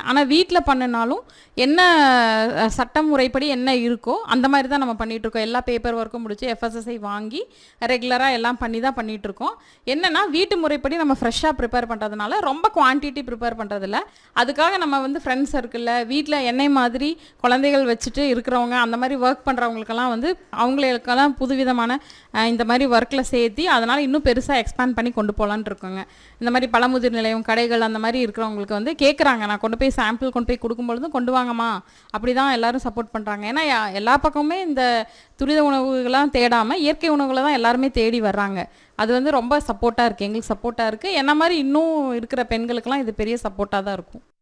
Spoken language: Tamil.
ஆனால் வீட்டில் பண்ணினாலும் என்ன அஹ், சட்ட முறைப்படி என்ன இருக்கோ அந்த மாதிரி தான் நம்ம பண்ணிட்டு இருக்கோம் எல்லா பேப்பர் ஒர்க்கும் முடிச்சு எஃப்எஸ்எஸ்ஐ வாங்கி ரெகுலராக எல்லாம் பண்ணி தான் பண்ணிட்டு இருக்கோம் என்னன்னா வீட்டு முறைப்படி நம்ம ஃப்ரெஷ்ஷாக ப்ரிப்பேர் பண்ணுறதுனால ரொம்ப குவான்டிட்டி ப்ரிப்பேர் பண்ணுறதில்ல அதுக்காக நம்ம வந்து ஃப்ரெண்ட்ஸ் சர்க்கிளில் வீட்டில் என்னை மாதிரி குழந்தைகள் வச்சுட்டு இருக்கிறவங்க அந்த மாதிரி ஒர்க் பண்ணுறவங்களுக்கெல்லாம் வந்து அவங்களுக்கெல்லாம் புதுவிதமான அஹ், இந்த மாதிரி ஒர்க்கில் சேர்த்தி அதனால் இன்னும் பெருசாக எக்ஸ்பேண்ட் பண்ணி கொண்டு போகலான்னு இருக்கோங்க இந்த மாதிரி பழமுதிர் நிலையம் கடைகள் அந்த மாதிரி இருக்கிறவங்களுக்கு வந்து கேட்குறாங்க நான் கொண்டு போய் சாம்பிள் கொண்டு போய் கொடுக்கும்பொழுதும் கொண்டு வாங்கம்மா அப்படி தான் எல்லாரும் சப்போர்ட் பண்ணுறாங்க ஏன்னா யா- எல்லா பக்கமுமே இந்த துரித உணவுகள்லாம் தேடாமல் இயற்கை உணவுகளை தான் எல்லாருமே தேடி வர்றாங்க அது வந்து ரொம்ப சப்போர்ட்டாக இருக்குது எங்களுக்கு சப்போர்ட்டாக இருக்குது என்ன மாதிரி இன்னும் இருக்கிற பெண்களுக்கெல்லாம் இது பெரிய சப்போர்ட்டாக தான் இருக்கும்